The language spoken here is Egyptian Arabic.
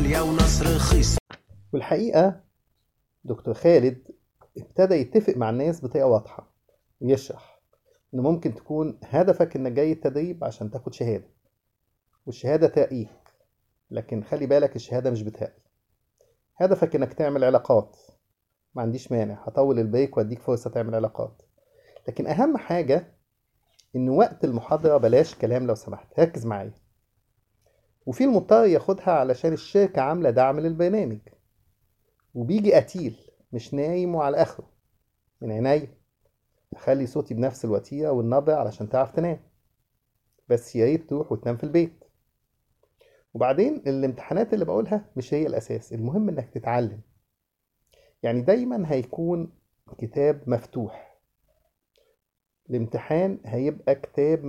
غالية ونص رخيص والحقيقة دكتور خالد ابتدى يتفق مع الناس بطريقة واضحة ويشرح إن ممكن تكون هدفك إنك جاي التدريب عشان تاخد شهادة والشهادة ترقيك لكن خلي بالك الشهادة مش بترقي هدفك إنك تعمل علاقات ما عنديش مانع هطول البريك وأديك فرصة تعمل علاقات لكن أهم حاجة إن وقت المحاضرة بلاش كلام لو سمحت ركز معايا وفي المضطر ياخدها علشان الشركة عاملة دعم للبرنامج وبيجي قتيل مش نايم وعلى آخره من عينيا أخلي صوتي بنفس الوتيرة والنبرة علشان تعرف تنام بس يا ريت تروح وتنام في البيت وبعدين الامتحانات اللي بقولها مش هي الأساس المهم إنك تتعلم يعني دايما هيكون كتاب مفتوح الامتحان هيبقى كتاب